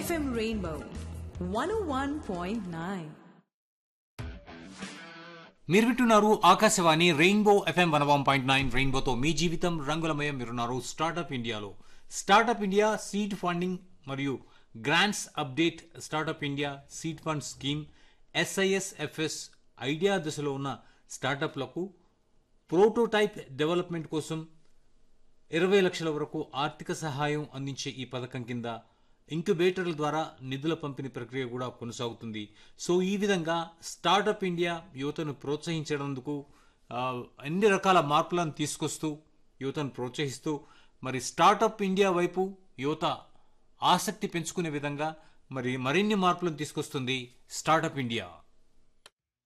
FM Rainbow 101.9. మీరు వింటున్నారు Akashvani rainbow F M one one point nine రెయిన్బోతో మీ జీవితం రంగులమయం మీరున్నారు స్టార్టప్ ఇండియాలో స్టార్టప్ ఇండియా సీడ్ ఫండింగ్ మరియు grants update startup India seed fund scheme SISFS idea దశలో ఉన్న స్టార్టప్లకు ప్రోటోటైప్ డెవలప్మెంట్ కోసం ఇరవై లక్షల వరకు ఆర్థిక సహాయం అందించే ఈ పథకం కింద ఇంక్యుబేటర్ల ద్వారా నిధుల పంపిణీ ప్రక్రియ కూడా కొనసాగుతుంది సో ఈ విధంగా స్టార్టప్ ఇండియా యువతను ప్రోత్సహించేందుకు ఆ, అన్ని రకాల మార్పులను తీసుకొస్తూ యువతను ప్రోత్సహిస్తూ మరి స్టార్టప్ ఇండియా వైపు యువత ఆసక్తి పెంచుకునే విధంగా మరి మరిన్ని మార్పులను తీసుకొస్తుంది స్టార్టప్ ఇండియా